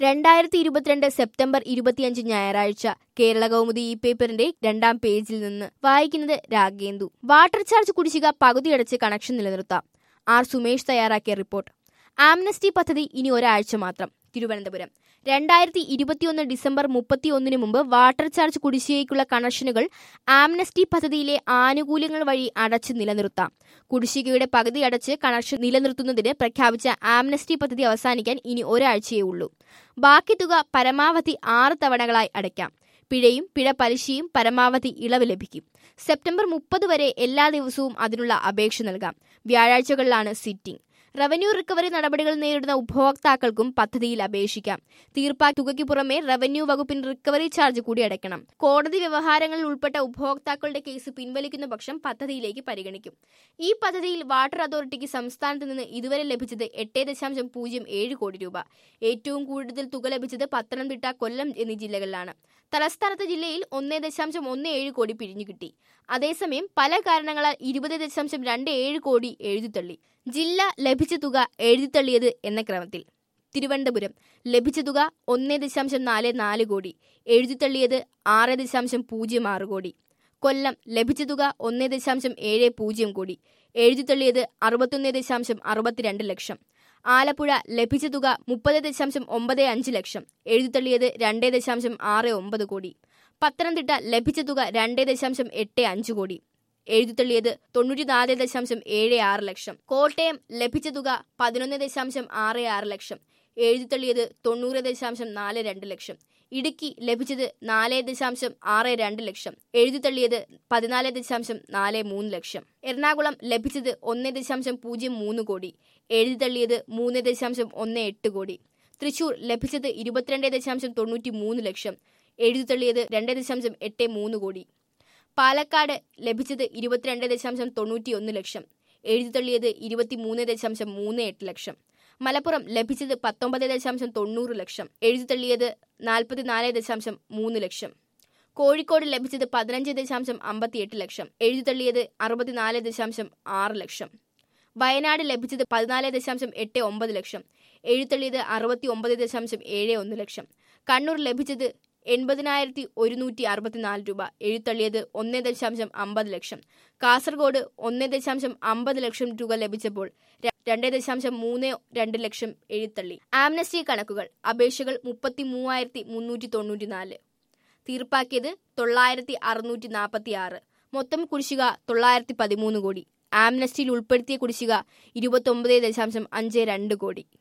രണ്ടായിരത്തി ഇരുപത്തിരണ്ട് സെപ്റ്റംബർ ഇരുപത്തിയഞ്ച് ഞായറാഴ്ച കേരള കൗമുദി ഈ പേപ്പറിന്റെ രണ്ടാം പേജിൽ നിന്ന് വായിക്കുന്നത് രാഗേന്ദു വാട്ടർ ചാർജ് കുടിശ്ശിക പകുതിയടച്ച് കണക്ഷൻ നിലനിർത്താം ആർ സുമേഷ് തയ്യാറാക്കിയ റിപ്പോർട്ട് ആംനസ്റ്റി പദ്ധതി ഇനി ഒരാഴ്ച മാത്രം തിരുവനന്തപുരം രണ്ടായിരത്തി ഇരുപത്തിയൊന്ന് ഡിസംബർ മുപ്പത്തിയൊന്നിന് മുമ്പ് വാട്ടർ ചാർജ് കുടിശ്ശികയ്ക്കുള്ള കണക്ഷനുകൾ ആംനസ്റ്റി പദ്ധതിയിലെ ആനുകൂല്യങ്ങൾ വഴി അടച്ച് നിലനിർത്താം കുടിശ്ശികയുടെ പകുതി അടച്ച് കണക്ഷൻ നിലനിർത്തുന്നതിന് പ്രഖ്യാപിച്ച ആംനസ്റ്റി പദ്ധതി അവസാനിക്കാൻ ഇനി ഒരാഴ്ചയേ ഉള്ളൂ ബാക്കി തുക പരമാവധി ആറ് തവണകളായി അടയ്ക്കാം പിഴയും പിഴ പലിശയും പരമാവധി ഇളവ് ലഭിക്കും സെപ്റ്റംബർ മുപ്പത് വരെ എല്ലാ ദിവസവും അതിനുള്ള അപേക്ഷ നൽകാം വ്യാഴാഴ്ചകളിലാണ് സിറ്റിംഗ് റവന്യൂ റിക്കവറി നടപടികൾ നേരിടുന്ന ഉപഭോക്താക്കൾക്കും പദ്ധതിയിൽ അപേക്ഷിക്കാം തീർപ്പാക്കിയ തുകയ്ക്ക് പുറമെ റവന്യൂ വകുപ്പിന് റിക്കവറി ചാർജ് കൂടി അടയ്ക്കണം കോടതി വ്യവഹാരങ്ങളിൽ ഉൾപ്പെട്ട ഉപഭോക്താക്കളുടെ കേസ് പിൻവലിക്കുന്ന പക്ഷം പദ്ധതിയിലേക്ക് പരിഗണിക്കും ഈ പദ്ധതിയിൽ വാട്ടർ അതോറിറ്റിക്ക് സംസ്ഥാനത്ത് നിന്ന് ഇതുവരെ ലഭിച്ചത് എട്ട് ദശാംശം പൂജ്യം ഏഴ് കോടി രൂപ ഏറ്റവും കൂടുതൽ തുക ലഭിച്ചത് പത്തനംതിട്ട കൊല്ലം എന്നീ ജില്ലകളിലാണ് തലസ്ഥാനത്ത് ജില്ലയിൽ ഒന്നേ ദശാംശം ഒന്ന് ഏഴ് കോടി പിരിഞ്ഞു കിട്ടി അതേസമയം പല കാരണങ്ങളാൽ ഇരുപത് ദശാംശം രണ്ട് ഏഴ് കോടി എഴുതിത്തള്ളി ജില്ല ലഭിച്ച തുക എഴുതിത്തള്ളിയത് എന്ന ക്രമത്തിൽ തിരുവനന്തപുരം ലഭിച്ച തുക ഒന്നേ ദശാംശം നാല് നാല് കോടി എഴുതിത്തള്ളിയത് ആറ് ദശാംശം പൂജ്യം ആറ് കോടി കൊല്ലം ലഭിച്ച തുക ഒന്നേ ദശാംശം ഏഴ് പൂജ്യം കോടി എഴുതിത്തള്ളിയത് അറുപത്തൊന്ന് ദശാംശം അറുപത്തിരണ്ട് ലക്ഷം ആലപ്പുഴ ലഭിച്ച തുക മുപ്പത് ദശാംശം ഒമ്പത് അഞ്ച് ലക്ഷം എഴുതിത്തള്ളിയത് രണ്ട് ദശാംശം ആറ് ഒമ്പത് കോടി പത്തനംതിട്ട ലഭിച്ച തുക രണ്ട് ദശാംശം എട്ട് അഞ്ച് കോടി എഴുതിത്തള്ളിയത് തൊണ്ണൂറ്റിനാല് ദശാംശം ഏഴ് ആറ് ലക്ഷം കോട്ടയം ലഭിച്ച തുക പതിനൊന്ന് ദശാംശം ആറ് ആറ് ലക്ഷം എഴുതിത്തള്ളിയത് തൊണ്ണൂറ് ദശാംശം നാല് രണ്ട് ലക്ഷം ഇടുക്കി ലഭിച്ചത് നാല് ദശാംശം ആറ് രണ്ട് ലക്ഷം എഴുതിത്തള്ളിയത് പതിനാല് ദശാംശം നാല് മൂന്ന് ലക്ഷം എറണാകുളം ലഭിച്ചത് ഒന്ന് ദശാംശം പൂജ്യം മൂന്ന് കോടി എഴുതിത്തള്ളിയത് മൂന്ന് ദശാംശം ഒന്ന് എട്ട് കോടി തൃശൂർ ലഭിച്ചത് ഇരുപത്തിരണ്ട് ദശാംശം തൊണ്ണൂറ്റി മൂന്ന് ലക്ഷം എഴുതിത്തള്ളിയത് രണ്ട് ദശാംശം എട്ട് മൂന്ന് കോടി പാലക്കാട് ലഭിച്ചത് ഇരുപത്തിരണ്ട് ദശാംശം തൊണ്ണൂറ്റി ഒന്ന് ലക്ഷം എഴുതിത്തള്ളിയത് ഇരുപത്തിമൂന്ന് ദശാംശം മൂന്ന് എട്ട് ലക്ഷം മലപ്പുറം ലഭിച്ചത് പത്തൊമ്പത് ദശാംശം തൊണ്ണൂറ് ലക്ഷം എഴുതിത്തള്ളിയത് നാൽപ്പത്തിനാല് ദശാംശം മൂന്ന് ലക്ഷം കോഴിക്കോട് ലഭിച്ചത് പതിനഞ്ച് ദശാംശം അമ്പത്തിയെട്ട് ലക്ഷം എഴുതിത്തള്ളിയത് അറുപത്തിനാല് ദശാംശം ആറ് ലക്ഷം വയനാട് ലഭിച്ചത് പതിനാല് ദശാംശം എട്ട് ഒമ്പത് ലക്ഷം എഴുത്തള്ളിയത് അറുപത്തി ഒമ്പത് ദശാംശം ഏഴ് ഒന്ന് ലക്ഷം കണ്ണൂർ ലഭിച്ചത് എൺപതിനായിരത്തി ഒരുന്നൂറ്റി അറുപത്തിനാല് രൂപ എഴുത്തള്ളിയത് ഒന്ന് ദശാംശം അമ്പത് ലക്ഷം കാസർഗോഡ് ഒന്ന് ദശാംശം അമ്പത് ലക്ഷം തുക ലഭിച്ചപ്പോൾ രണ്ട് ദശാംശം മൂന്ന് രണ്ട് ലക്ഷം എഴുത്തള്ളി ആംനസ്റ്റി കണക്കുകൾ അപേക്ഷകൾ മുപ്പത്തി മൂവായിരത്തി മുന്നൂറ്റി തൊണ്ണൂറ്റിനാല് തീർപ്പാക്കിയത് തൊള്ളായിരത്തി അറുന്നൂറ്റി നാൽപ്പത്തി ആറ് മൊത്തം കുടിശ്ശിക തൊള്ളായിരത്തി പതിമൂന്ന് കോടി ആംനസ്റ്റിയിൽ ഉൾപ്പെടുത്തിയ കുടിശ്ശിക ഇരുപത്തൊമ്പത് ദശാംശം അഞ്ച് രണ്ട് കോടി